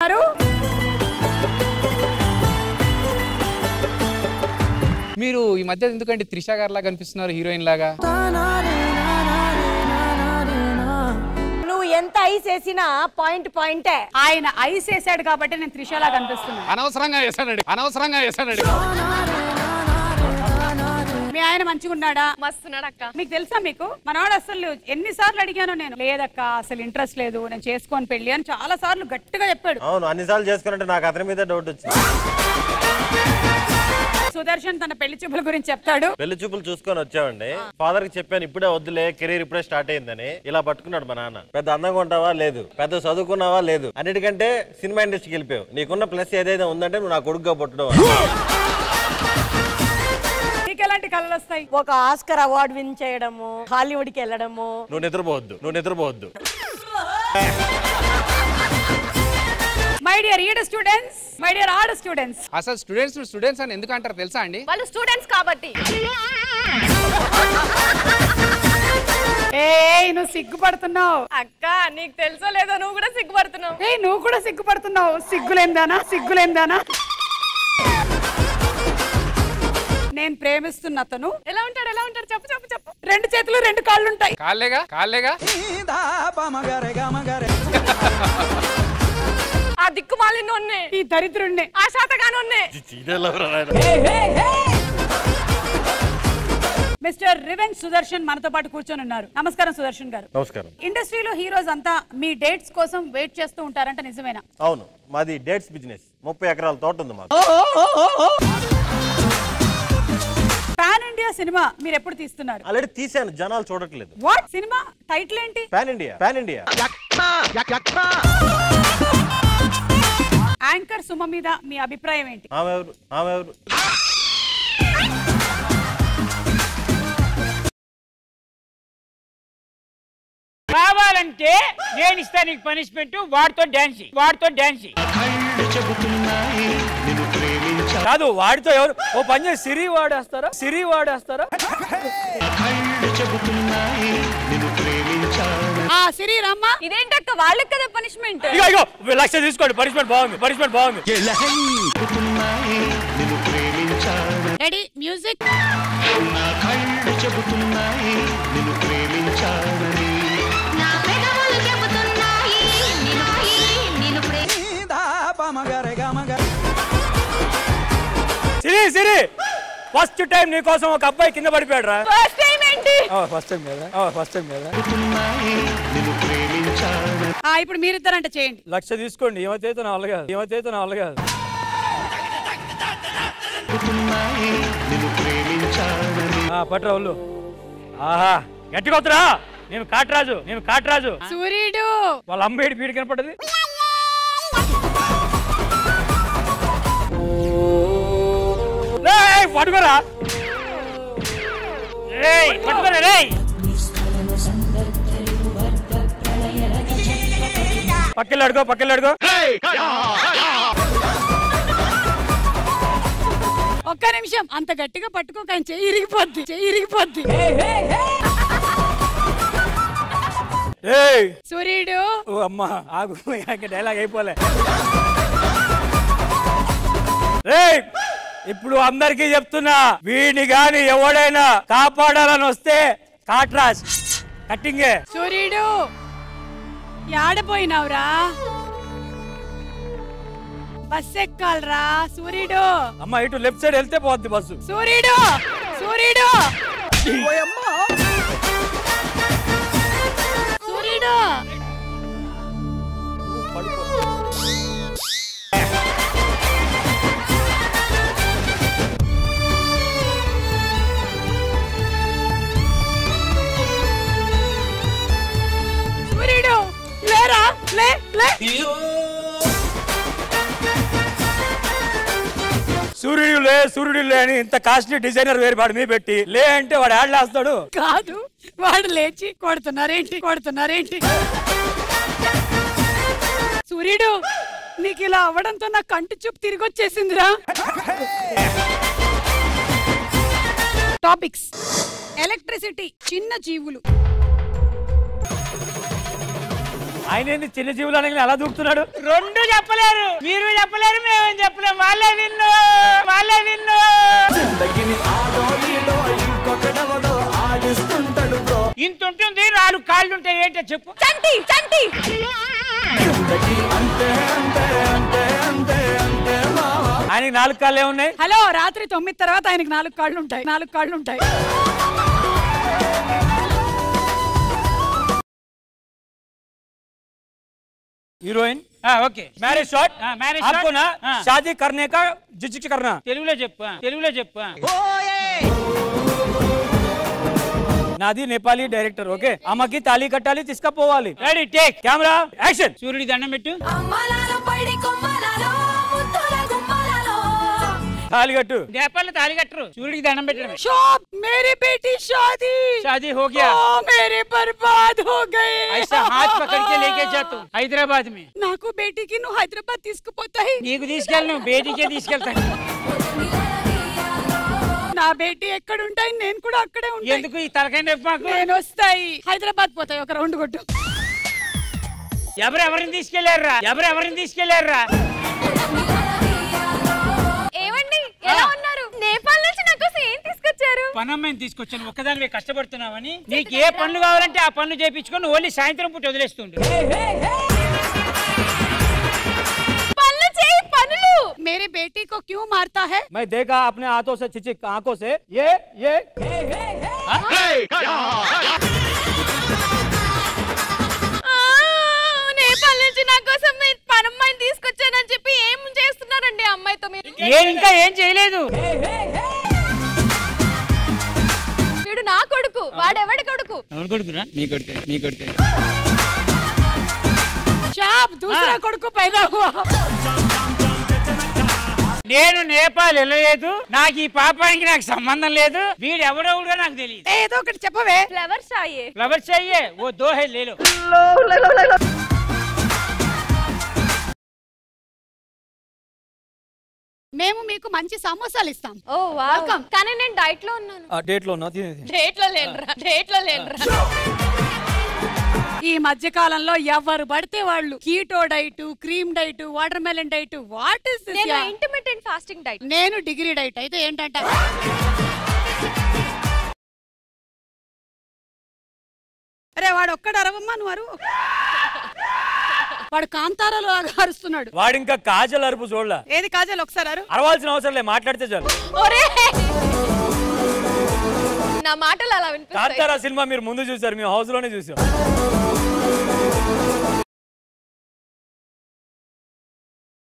మీరు ఈ మధ్య ఎందుకంటే త్రిష గారిలా కనిపిస్తున్నారు హీరోయిన్ లాగా నువ్వు ఎంత ఐస్ వేసినా పాయింట్ పాయింటే ఆయన ఐస్ వేసాడు కాబట్టి నేను త్రిషలా కనిపిస్తున్నా అనవసరంగా వేసానండి అనవసరంగా వేసానండి మీ ఆయన మంచిగా ఉన్నాడా మస్తున్నాడు అక్క మీకు తెలుసా మీకు మనవాడు అసలు ఎన్నిసార్లు అడిగాను నేను లేదక్క అసలు ఇంట్రెస్ట్ లేదు నేను చేసుకోని పెళ్లి అని చాలా సార్లు గట్టిగా చెప్పాడు అవును అన్నిసార్లు చేసుకున్నట్టు నాకు అతని మీద డౌట్ వచ్చింది సుదర్శన్ తన పెళ్లి చూపుల గురించి చెప్తాడు పెళ్లి చూపులు చూసుకొని వచ్చామండి ఫాదర్ కి చెప్పాను ఇప్పుడే వద్దులే కెరీర్ ఇప్పుడే స్టార్ట్ అయిందని ఇలా పట్టుకున్నాడు మా నాన్న పెద్ద అందంగా ఉంటావా లేదు పెద్ద చదువుకున్నావా లేదు అన్నిటికంటే సినిమా ఇండస్ట్రీకి వెళ్ళిపోయావు నీకున్న ప్లస్ ఏదైతే ఉందంటే నువ్వు నా కొడుకుగా పుట్టడం అని. నీకు ఎలాంటి కళలు వస్తాయి ఒక ఆస్కర్ అవార్డు విన్ చేయడము హాలీవుడ్ కి వెళ్ళడము నువ్వు నిద్రపోవద్దు నువ్వు నిద్రపోవద్దు మై డియర్ ఈడ స్టూడెంట్స్ మై డియర్ ఆడ స్టూడెంట్స్ అసలు స్టూడెంట్స్ స్టూడెంట్స్ అని ఎందుకు అంటారు తెలుసా అండి వాళ్ళు స్టూడెంట్స్ కాబట్టి ఏ నువ్వు సిగ్గుపడుతున్నావు అక్క నీకు తెలుసో లేదో నువ్వు కూడా సిగ్గుపడుతున్నావు ఏ నువ్వు కూడా సిగ్గుపడుతున్నావు సిగ్గులేందానా సిగ్గులేందానా నేను ప్రేమిస్తున్న అతను ఎలా ఉంటాడు ఎలా ఉంటాడు చెప్పు చెప్పు చెప్పు రెండు చేతులు రెండు కాళ్ళు ఉంటాయి కాళ్ళేగా కాళ్ళేగా ఆ దిక్కుమాలిన ఉన్నే ఈ దరిద్రుణ్ణి ఆ శాతగానొన్నే చీడెళ్ళవరా నాయన. మిస్టర్ రివెంజ్ సుదర్శన్ మనతో పాటు కూర్చొని ఉన్నారు నమస్కారం సుదర్శన్ గారు నమస్కారం ఇండస్ట్రీలో హీరోస్ అంతా మీ డేట్స్ కోసం వెయిట్ చేస్తూ ఉంటారంట నిజమేనా అవును మాది డేట్స్ బిజినెస్ ముప్పై ఎకరాల తోట ఉంది మాకు పాన్ ఇండియా సినిమా మీరు ఎప్పుడు తీస్తున్నారు ఆల్రెడీ తీసాను జనాలు చూడట్లేదు వాట్ సినిమా టైటిల్ ఏంటి pan India pan India anchor Suma మీద మీ అభిప్రాయం ఏంటి ఆమె ఎవరు ఆమె ఎవరు కావాలంటే నేను ఇస్తా నీకు పనిష్మెంట్ వాడితో డాన్స్ వాడితో డాన్స్ కాదు వాడితో ఎవరు ఓ పని చేసి సిరి వాడేస్తారా సిరి వాడేస్తారా ఆ సిరి రమ్మ ఇదేంటక్క వాళ్ళకి కదా పనిష్మెంట్ ఇగో ఇగో లక్ష తీసుకోండి పనిష్మెంట్ బాగుంది పనిష్మెంట్ బాగుంది రెడీ మ్యూజిక్ నా పెదవులు చెబుతున్నాయి నిన్ను నిన్ను ప్రేమ సిరి సిరి ఫస్ట్ టైం నీ కోసం ఒక అబ్బాయి కింద పడిపోయాడు రా ఫస్ట్ టైం ఏంటి ఫస్ట్ టైం కదా ఫస్ట్ టైం కదా ఆ ఇప్పుడు మీరిద్దరంట చేయండి లక్ష తీసుకోండి ఏమైతే నా వల్ల కాదు ఏమైతే నా వల్ల కాదు ఆ, పట్టురా ఒళ్ళు ఆహా గట్టిగా వద్దురా నేను కాట్రాజు నేను కాట్రాజు సూర్యుడు వాళ్ళ అమ్మ ఏడు పీడి కనపడదు రేయ్, పట్టుకోరా రేయ్ పట్టుకోరా రేయ్ పక్కలు అడుగో పక్కలు అడుగో ఒక్క నిమిషం అంత గట్టిగా పట్టుకోక ఆయన చెయ్యి ఇరిగిపోద్ది చెయ్యి ఇరిగిపోద్ది ఏయ్ సూర్యుడు ఓ అమ్మా ఆగు ఇంకా డైలాగ్ అయిపోలే రేయ్ ఇప్పుడు అందరికీ చెప్తున్నా వీడిని గాని ఎవడైనా కాపాడాలని వస్తే కాట్రాజ్ కట్టింగే సూర్యుడు ఆడపోయినావురా బస్ ఎక్కాలరా సూర్యుడు అమ్మ ఇటు లెఫ్ట్ సైడ్ వెళ్తే పోద్ది బస్సు సూర్యుడు సూర్యుడు సూర్యుడు సూర్యుడు లేరా లే లే సూర్యుడు లే సూర్యుడు లే అని ఇంత కాస్ట్లీ డిజైనర్ వేరు వాడి మీద పెట్టి లే అంటే వాడు ఆడలేస్తాడు కాదు వాడు లేచి కొడుతున్నారేంటి కొడుతున్నారేంటి సూర్యుడు నీకు ఇలా అవ్వడంతో నా కంటి చూపు తిరిగి వచ్చేసిందిరా టాపిక్స్ ఎలక్ట్రిసిటీ చిన్న జీవులు ఆయన ఏంది చిన్న జీవులు అనగానే అలా దూకుతున్నాడు రెండు చెప్పలేరు మీరు చెప్పలేరు మేమేం చెప్పలేము వాళ్ళే విన్ను వాళ్ళే విన్ను ఇంత ఉంటుంది నాలుగు కాళ్ళు ఉంటాయి ఏంటో చెప్పు చంటి చంటి ఆయనకి నాలుగు కాళ్ళే ఉన్నాయి హలో రాత్రి తొమ్మిది తర్వాత ఆయనకి నాలుగు కాళ్ళు ఉంటాయి నాలుగు కాళ్ళు ఉంటాయి हीरोइन ఆ, ఓకే मैरिज शॉट ఆ, marriage आपको shot? ना ఆ. शादी करने का जिजिक करना తెలుగులో చెప్పు ఆ, తెలుగులో చెప్పు ఆ. నాది నేపాలి డైరెక్టర్ ఓకే అమ్మకి తాళి కట్టాలి తీసుకపోవాలి రెడీ టేక్ కెమెరా యాక్షన్ సూర్యుడి దండం పెట్టు తాళి కట్టు నేపాల్లో తాళి కట్టరు సూర్యుడికి దండం పెట్టడమే शॉप मेरी बेटी शादी शादी हो गया ओ, मेरे बर्बाद हो गए ऐसा हाथ पकड़ के लेके जा तू హైదరాబాద్ में నాకు బేటీకి నువ్వు హైదరాబాద్ తీసుకుపోతాయి నీకు తీసుకెళ్ళను బేటీకే తీసుకెళ్తాను నా బేటీ ఎక్కడ ఉంటాయి నేను కూడా అక్కడే ఉంటాయి ఎందుకు ఈ తలకాయ నొప్పి మాకు నేను వస్తాయి హైదరాబాద్ పోతాయి ఒక రౌండ్ కొట్టు ఎవరెవరిని తీసుకెళ్లారా ఎవరెవరిని తీసుకెళ్లారా ఏమండి ఎలా ఉన్నారు నేపాల్ నుంచి నా కోసం ఏం తీసుకొచ్చారు పనమ్మాయిని తీసుకొచ్చాను ఒక్కదానివే కష్టపడుతున్నావని నీకు ఏ పనులు కావాలంటే ఆ పనులు చేయించుకొని ఓన్లీ సాయంత్రం పూట వదిలేస్తుండు పనులు చేయి పనులు मेरे बेटी को क्यों मारता है मैं देखा अपने हाथों से चिचिक आंखों से ये ये ఆ, నేపాల్ నుంచి నా కోసం మీరు పనమ్మాయిని తీసుకొచ్చానని చెప్పి ఏం చేస్తున్నారండి ఆ అమ్మాయితో మీరు నేను ఇంకా ఏం చేయలేదు వీడు నా కొడుకు వాడెవడి కొడుకు ఎవరు కొడుకురా నీ కొడుకు నీ కొడుకు शाप दूसरा కొడుకు पैदा हुआ నేను నేపాల్ వెళ్ళలేదు నాకు ఈ పాపానికి నాకు సంబంధం లేదు వీడు ఎవడెవడో నాకు తెలియదు ఏదో ఒకటి చెప్పవే ఫ్లవర్ షాయే ఫ్లవర్ चाहिए वो दो है ले लो మేము మీకు మంచి సమోసాలు ఇస్తాం ఓ వావ్ కానీ నేను డైట్ లో ఉన్నాను డేట్ లో ఉన్నా తినే తినే. డేట్ లో లేనురా డేట్ లో లేనురా ఈ మధ్య కాలంలో ఎవరు పడితే వాళ్ళు keto diet cream diet watermelon diet what is నేను ఇంటర్మీడియట్ ఫాస్టింగ్ డైట్ నేను డిగ్రీ డైట్ అయితే ఏంటంట అరే వాడు ఒక్కడు అరవమ్మా నువ్వు అరువు వాడు కాంతారాలో అరుస్తున్నాడు వాడు ఇంకా కాజల్ అరుపు చూడలా ఏది కాజల్ ఒకసారి అరు అరవాల్సిన అవసరం లేదు మాట్లాడితే చాలు ఒరే నా మాటలు అలా వినిపిస్తాయి కాంతారా సినిమా మీరు ముందు చూసారు మీ హౌస్ లోనే చూసాం